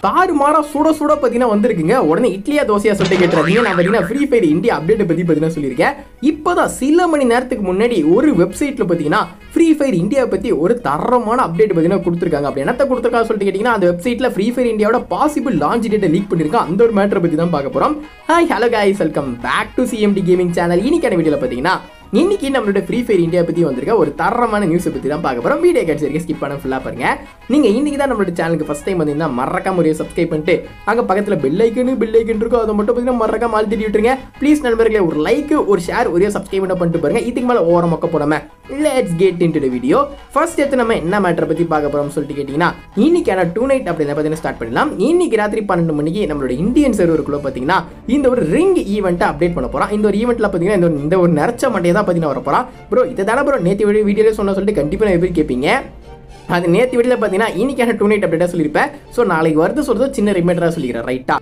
தாறுமாறா சுட சுட பார்த்தீங்கன்னா வந்திருக்குங்க உடனே இட்லியா தோசையா சொல்லிட்டு கேட்டுறாதீங்க நான் பார்த்தீங்கன்னா ஃப்ரீ ஃபயர் இந்தியா அப்டேட் பற்றி பார்த்தீங்கன்னா சொல்லியிருக்கேன் இப்போதான் சில மணி நேரத்துக்கு முன்னாடி ஒரு வெப்சைட்டில் பார்த்தீங்கன்னா ஃப்ரீ ஃபயர் இந்தியா பற்றி ஒரு தரமான அப்டேட் பார்த்தீங்கன்னா கொடுத்துருக்காங்க அப்படி என்னத்த கொடுத்துருக்காங்க சொல்லிட்டு கேட்டிங்கன்னா அந்த வெப்சைட்டில் ஃப்ரீ ஃபயர் இந்தியாவோட பாசிபிள் லான்ச் டேட்டை லீக் பண்ணியிருக்காங்க அந்த ஒரு மேட்டரை பற்றி தான் பார்க்க போகிறோம் hi hello guys welcome back to CMT gaming channel இன்னைக்கான வீடியோவில் பார்த்தீங்கன்னா இன்னைக்கு நம்மளோட ஃப்ரீ ஃபயர் இந்தியா பத்தி வந்திருக்க ஒரு தரமான நியூஸை பத்தி தான் பார்க்க போறோம் வீடியோ கட்சி வரைக்கும் ஸ்கிப் பண்ண ஃபுல்லா பாருங்க நீங்க இன்னைக்கு தான் நம்மளோட சேனலுக்கு ஃபர்ஸ்ட் டைம் வந்தீங்கன்னா மறக்காம ஒரு சப்ஸ்கிரைப் பண்ணிட்டு அங்க பக்கத்துல பெல் ஐக்கன் பெல் ஐக்கன் இருக்கும் அதை மட்டும் பார்த்தீங்கன்னா மறக்காம அழுத்திட்டு விட்டுருங்க ப்ளீஸ் நண்பர்களே ஒரு லைக் ஒரு ஷேர் ஒரே சப்ஸ்கிரைப் பண்ண பண்ணிட்டு பாருங்க இதுக்கு மேல ஓர மொக்க போடாம let's get into video first எடுத்து நம்ம என்ன மேட்டரை பத்தி பார்க்க போறோம் சொல்லிட்டு கேட்டீங்கன்னா இன்னைக்கான டூ நைட் அப்படின்னு பார்த்தீங்கன்னா ஸ்டார்ட் பண்ணலாம் இன்னைக்கு ராத்திரி பன்னெண்டு மணிக்கு நம்மளோட இந்தியன் சர்வருக்குள்ள பார்த்தீங்கன்னா இந்த ஒரு ரிங் ஈவெண்ட்டை அப்டேட் பண்ண போறோம் இந்த ஒரு ஈவெண்ட்ல பார்த்தீங்கன்னா இந்த ஒரு- இந்த ஒரு நிறச்ச மண்டையை தான் பார்த்தீங்கன்னா வர போறான் ப்ரோ இதை தானே ப்ரோ நேற்று வீடியோ வீடியோவில் சொன்ன சொல்லிட்டு கண்டிப்பாக நிறைய பேர் கேட்பீங்க அது நேற்று வீடியோவில் பார்த்தீங்கன்னா இன்னைக்கான டூ நைட் அப்டேட்டாக சொல்லியிருப்பேன் ஸோ நாளைக்கு வருது சொல்றது சின்ன ரிமைண்டராக சொல்லிக்கிறேன் ரைட்டா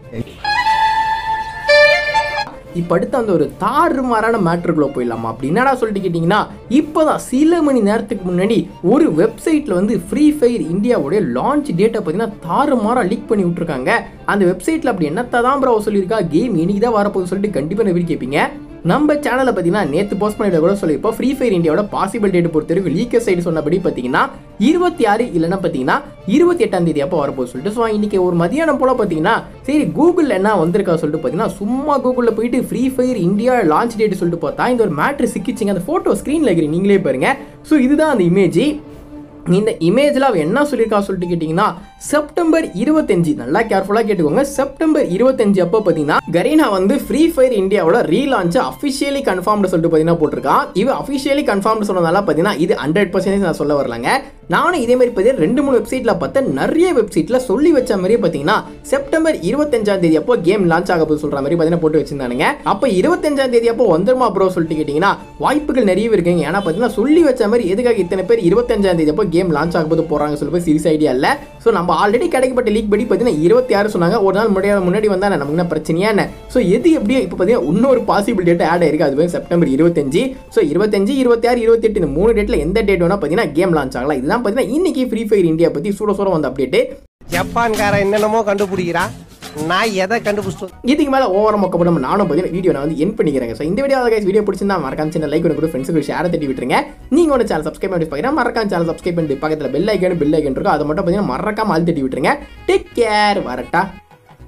இப்போ அடுத்து அந்த ஒரு தாறுமாறான மேட்ருக்குள்ள போயிடலாமா அப்படி என்னடா சொல்லிட்டு கேட்டிங்கன்னா இப்போதான் சில மணி நேரத்துக்கு முன்னாடி ஒரு வெப்சைட்டில் வந்து ஃப்ரீ ஃபயர் இந்தியாவுடைய லான்ச் டேட்டை பார்த்தீங்கன்னா தாறுமாறாக லீக் பண்ணி விட்ருக்காங்க அந்த வெப்சைட்டில் அப்படி என்னத்தை தான் ப்ரோ சொல்லியிருக்கா கேம் இன்னைக்கு தான் வரப்போகுது சொல்லிட்டு கண்டிப்பாக நிறைய பேர் கேட்பீங்க நம்ம சேனலில் பார்த்தீங்கன்னா நேற்று போஸ்ட் பண்ணிட கூட சொல்லியிருப்போம் ஃப்ரீ ஃபயர் இந்தியாவோட பாசிபிள் டேட் பொறுத்த வரைக்கும் லீக்கர் சைடு சொன்னபடி பார்த்தீங்கன்னா இருபத்தி ஆறு இல்லைன்னா பார்த்தீங்கன்னா இருபத்தி எட்டாம் தேதி அப்போ வரப்போகுது சொல்லிட்டு ஸோ இன்னைக்கு ஒரு மதியானம் போல பார்த்தீங்கன்னா சரி கூகுளில் என்ன வந்திருக்கா சொல்லிட்டு பார்த்தீங்கன்னா சும்மா கூகுளில் போயிட்டு Free Fire India launch date சொல்லிட்டு பார்த்தா இந்த ஒரு மேட்ரு சிக்கிச்சிங்க அந்த ஃபோட்டோ ஸ்க்ரீனில் இருக்கிற நீங்களே பாருங்க ஸோ இதுதான் அந்த இமேஜ் இந்த இமேஜில் அவன் என்ன சொல்லியிருக்கா சொல்லிட்டு கேட்டிங்கன்னா செப்டம்பர் இருபத்தஞ்சு நல்லா கேர்ஃபுல்லாக கேட்டுக்கோங்க செப்டம்பர் இருபத்தஞ்சு அப்போ பார்த்தீங்கன்னா கரீனா வந்து ஃப்ரீ ஃபயர் இந்தியாவோட ரீலான்ச்சை அஃபிஷியலி கன்ஃபார்ம்டு சொல்லிட்டு பார்த்தீங்கன்னா போட்டிருக்கான் இது அஃபிஷியலி கன்ஃபார்ம்டு சொன்னதால பார்த்தீங்கன்னா இது ஹண்ட்ரட் பர்சன்டேஜ் நான் சொல்ல வரலங்க நானும் இதே மாதிரி பார்த்தீங்கன்னா ரெண்டு மூணு வெப்சைட்டில் பார்த்தேன் நிறைய வெப்சைட்டில் சொல்லி வச்ச மாதிரியே பார்த்தீங்கன்னா செப்டம்பர் இருபத்தஞ்சாம் தேதி அப்போ கேம் லான்ச் ஆக போகுது சொல்கிற மாதிரி பார்த்தீங்கன்னா போட்டு வச்சிருந்தானுங்க அப்போ இருபத்தஞ்சாம் தேதி அப்போ வந்துருமா ப்ரோ சொல்லிட்டு கேட்டிங்கன்னா வாய்ப்புகள் நிறைய இருக்குங்க ஏன்னா பார்த்தீங்கன்னா சொல்லி வச்ச மாதிரி எதுக்காக இத்தனை பேர் இருபத்தஞ்சாம் தேதி அப்போ கேம் லான்ச் ஆக போது போகிறாங்க சொல்லி போய் சீரியஸ் ஐடியா இல்லை ஸோ நம்ம ஆல்ரெடி கிடைக்கப்பட்ட லீக் படி பார்த்தீங்கன்னா இருபத்தி ஆறு சொன்னாங்க ஒரு நாள் முன்னாடி முன்னாடி வந்தா நமக்கு என்ன பிரச்சனையா என்ன ஸோ எது எப்படியோ இப்போ பார்த்தீங்கன்னா இன்னொரு பாசிபிள் டேட் ஆட் ஆயிருக்கு அது வந்து செப்டம்பர் இருபத்தஞ்சு ஸோ இருபத்தஞ்சு இருபத்தி ஆறு இருபத்தெட்டு இந்த மூணு டேட்டில் எந்த டேட் வேணா பார்த்தீங்கன்னா கேம் லான்ச் ஆகலாம் இதுதான் பார்த்தீங்கன்னா இன்னைக்கு ஃப்ரீ ஃபயர் இந்தியா பற்றி சுட சுட வந்த அப்டேட்டு ஜப்பான்காரன் என்னென்னமோ கண்டுபிடிக்கிறான் நான் எதை கண்டுபிடிச்சிட்டு இதுக்கு மேலே ஓவர மொக்கப்படும் நானும் பார்த்தீங்கன்னா வீடியோ நான் வந்து என் பண்ணிக்கிறேன் ஸோ இந்த வீடியோ guys வீடியோ பிடிச்சிருந்தா மறக்காம சின்ன லைக் கூட ஃப்ரெண்ட்ஸுக்கு ஷேர் தட்டி விட்டுருங்க நீங்கள் ஒரு சேனல் சப்ஸ்கிரைப் பண்ணி பார்க்குறேன் மறக்காம சேனல் சப்ஸ்கிரைப் பண்ணிட்டு பக்கத்தில் பெல் ஐக்கன் பெல் ஐக்கன் இருக்கும் அதை மட்டும் பார்த்தீங்கன்னா மறக்காம ஆள் தட்டி விட்டுருங்க டேக் கேர் வரட்டா